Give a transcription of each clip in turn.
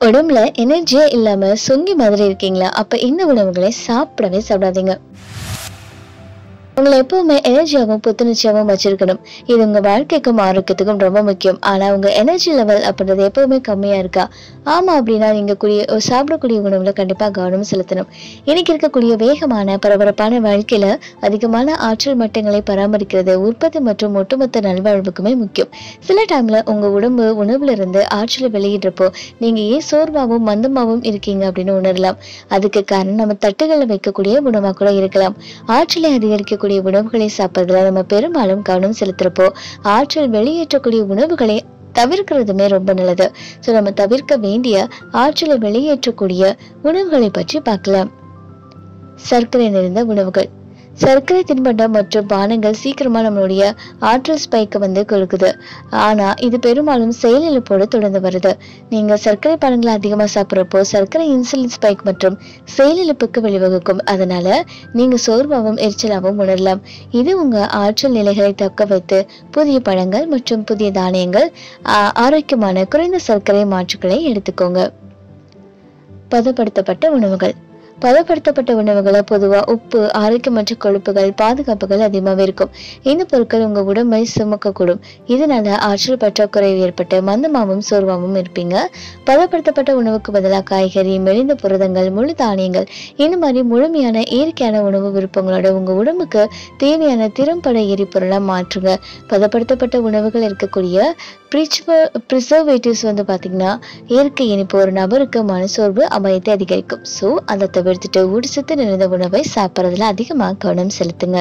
உடம்புல எனர்ஜியே இல்லாம சொங்கி மாதிரி இருக்கீங்களா அப்ப இந்த உணவுகளை சாப்பிடவே சாப்பிடாதீங்க உங்களை எப்பவுமே எனர்ஜியாகவும் புத்துணர்ச்சியாகவும் வச்சிருக்கணும் இது உங்க வாழ்க்கைக்கும் ஆரோக்கியத்துக்கும் ரொம்ப முக்கியம் ஆனா உங்க எனர்ஜி லெவல் அப்படின்றது எப்பவுமே கம்மியா இருக்கா ஆமா அப்படின்னா நீங்க கூடிய சாப்பிடக்கூடிய உணவுல கண்டிப்பா கவனம் செலுத்தணும் இன்னைக்கு இருக்கக்கூடிய வேகமான பரபரப்பான வாழ்க்கையில அதிகமான ஆற்றல் மட்டங்களை பராமரிக்கிறது உற்பத்தி மற்றும் ஒட்டுமொத்த நல்வாழ்வுக்குமே முக்கியம் சில டைம்ல உங்க உடம்பு உணவுல இருந்து ஆற்றலை வெளியிடுறப்போ நீங்க ஏன் சோர்வாகவும் மந்தமாகவும் இருக்கீங்க அப்படின்னு உணரலாம் அதுக்கு காரணம் நம்ம தட்டுகளில் வைக்கக்கூடிய உணவா கூட இருக்கலாம் ஆற்றலை அதிகரிக்கக்கூடிய உணவுகளை சாப்பிட்றதுல நம்ம பெரும்பாலும் கவனம் செலுத்துறப்போ ஆற்றல் வெளியேற்றக்கூடிய உணவுகளை தவிர்க்கிறதுமே ரொம்ப நல்லது ஸோ நம்ம தவிர்க்க வேண்டிய ஆற்றலை வெளியேற்றக்கூடிய உணவுகளை பற்றி பார்க்கலாம் சர்க்கரை நிறைந்த உணவுகள் சர்க்கரை தின்பண்டம் மற்றும் பானங்கள் சீக்கிரமா நம்மளுடைய ஆற்றல் ஸ்பைக்கை வந்து கொடுக்குது ஆனா இது பெரும்பாலும் செயலிழப்போடு தொடர்ந்து வருது நீங்க சர்க்கரை பானங்களை அதிகமா சாப்பிட்றப்போ சர்க்கரை இன்சுலின் ஸ்பைக் மற்றும் செயலிழப்புக்கு வழிவகுக்கும் அதனால நீங்க சோர்வாகவும் எரிச்சலாகவும் உணரலாம் இது உங்க ஆற்றல் நிலைகளை தக்க வைத்து புதிய பழங்கள் மற்றும் புதிய தானியங்கள் ஆ- ஆரோக்கியமான குறைந்த சர்க்கரை மாற்றுகளை எடுத்துக்கோங்க பதப்படுத்தப்பட்ட உணவுகள் பதப்படுத்தப்பட்ட உணவுகளை பொதுவா உப்பு ஆரோக்கியமற்ற கொழுப்புகள் பாதுகாப்புகள் அதிகமாகவே இருக்கும் இந்த பொருட்கள் உங்க உடம்பை சுமக்கக்கூடும் இதனால ஆற்றல் பற்றாக்குறை ஏற்பட்டு மந்தமாகவும் சோர்வாகவும் இருப்பீங்க பதப்படுத்தப்பட்ட உணவுக்கு பதிலாக காய்கறி மெலிந்த புரதங்கள் முழு தானியங்கள் இந்த மாதிரி முழுமையான இயற்கையான உணவு விருப்பங்களோட உங்க உடம்புக்கு தேவையான திறம்பட எரிபொருளா மாற்றுங்க பதப்படுத்தப்பட்ட உணவுகள் இருக்கக்கூடிய ப்ரிசர்வேட்டிவ்ஸ் வந்து பாத்தீங்கன்னா இயற்கை இனிப்பு ஒரு நபருக்கு மனசோர்வு அபாயத்தை அதிகரிக்கும் ஸோ அதை தவிர்த்துட்டு ஊட்டச்சத்து நிறைந்த உணவை சாப்பிட்றதுல அதிகமாக கவனம் செலுத்துங்க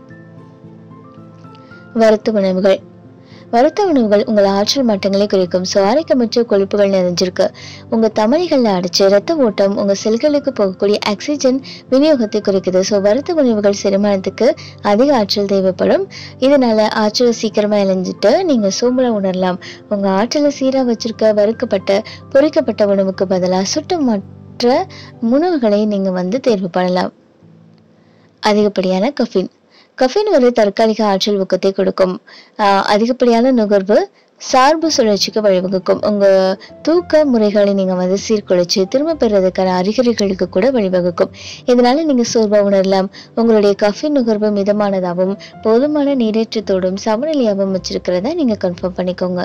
வறுத்த உணவுகள் வறுத்த உணவுகள் உங்கள் ஆற்றல் மட்டங்களை குறைக்கும் ஸோ ஆரோக்கியமற்ற கொழுப்புகள் நிறைஞ்சிருக்கு உங்க தமனிகளில் அடிச்சு ரத்த ஓட்டம் உங்க செல்களுக்கு போகக்கூடிய ஆக்சிஜன் விநியோகத்தை குறைக்குது ஸோ வறுத்த உணவுகள் செரிமானத்துக்கு அதிக ஆற்றல் தேவைப்படும் இதனால ஆற்றலை சீக்கிரமா இழந்துட்டு நீங்க சோம்பலை உணரலாம் உங்க ஆற்றலை சீரா வச்சிருக்க வறுக்கப்பட்ட பொரிக்கப்பட்ட உணவுக்கு பதிலாக சுட்ட மற்ற உணவுகளை நீங்க வந்து தேர்வு பண்ணலாம் அதிகப்படியான கஃபின் கஃபின் ஒரு தற்காலிக ஆற்றல் ஊக்கத்தை கொடுக்கும் ஆஹ் அதிகப்படியான நுகர்வு சார்பு சுழற்சிக்கு வழிவகுக்கும் உங்க தூக்க முறைகளை நீங்க வந்து சீர்குலைச்சு திரும்ப பெறுவதற்கான அறிகுறிகளுக்கு கூட வழிவகுக்கும் இதனால நீங்க சோர்வா உணரலாம் உங்களுடைய கஃபின் நுகர்வு மிதமானதாகவும் போதுமான நீரேற்றத்தோடும் சமநிலையாகவும் வச்சிருக்கிறத நீங்க கன்ஃபார்ம் பண்ணிக்கோங்க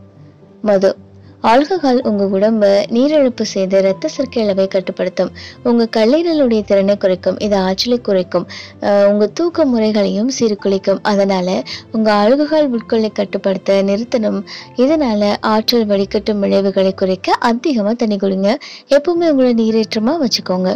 மது ஆல்கஹால் உங்க உடம்ப நீரிழப்பு செய்து இரத்த சர்க்கரை அளவை கட்டுப்படுத்தும் உங்க கல்லீரலுடைய திறனை குறைக்கும் இது ஆற்றலை குறைக்கும் ஆஹ் உங்க தூக்க முறைகளையும் சீர்குலைக்கும் அதனால உங்க ஆல்கஹால் உட்கொள்ளை கட்டுப்படுத்த நிறுத்தணும் இதனால ஆற்றல் வடிகட்டும் விளைவுகளை குறைக்க அதிகமா தண்ணி குடிங்க எப்பவுமே உங்களை நீரேற்றமா வச்சுக்கோங்க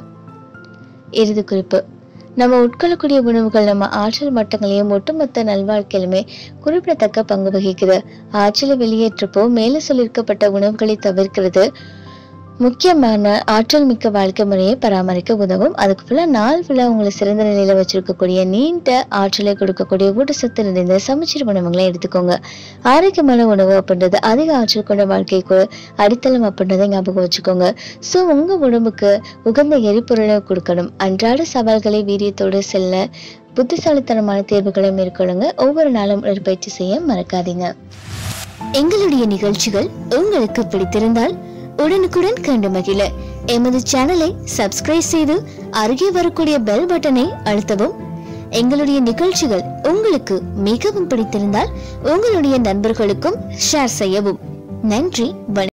இறுதி குறிப்பு நம்ம உட்கொள்ளக்கூடிய உணவுகள் நம்ம ஆற்றல் மட்டங்களையும் ஒட்டுமொத்த நல்வாழ்க்கையிலுமே குறிப்பிடத்தக்க பங்கு வகிக்குது ஆற்றலை வெளியேற்றப்போ மேலே சொல்லியிருக்கப்பட்ட உணவுகளை தவிர்க்கிறது முக்கியமான ஆற்றல் மிக்க வாழ்க்கை முறையை பராமரிக்க உதவும் அதுக்கு ஃபுல்லாக நாள் ஃபுல்லாக உங்களை சிறந்த நிலையில் வச்சிருக்கக்கூடிய நீண்ட ஆற்றலை கொடுக்கக்கூடிய ஊட்டச்சத்து நிறைந்த சமச்சீர் உணவுகளை எடுத்துக்கோங்க ஆரோக்கியமான உணவு அப்படின்றது அதிக ஆற்றல் கொண்ட வாழ்க்கைக்கு அடித்தளம் அப்படின்றத ஞாபகம் வச்சுக்கோங்க ஸோ உங்கள் உடம்புக்கு உகந்த எரிபொருளை கொடுக்கணும் அன்றாட சவால்களை வீரியத்தோடு செல்ல புத்திசாலித்தனமான தேர்வுகளை மேற்கொள்ளுங்க ஒவ்வொரு நாளும் உடற்பயிற்சி செய்ய மறக்காதீங்க எங்களுடைய நிகழ்ச்சிகள் உங்களுக்கு பிடித்திருந்தால் உடனுக்குடன் கண்டு மகிழ எமது சேனலை சப்ஸ்கிரைப் செய்து அருகே வரக்கூடிய பெல் பட்டனை அழுத்தவும் எங்களுடைய நிகழ்ச்சிகள் உங்களுக்கு மிகவும் பிடித்திருந்தால் உங்களுடைய நண்பர்களுக்கும் ஷேர் செய்யவும் நன்றி வணக்கம்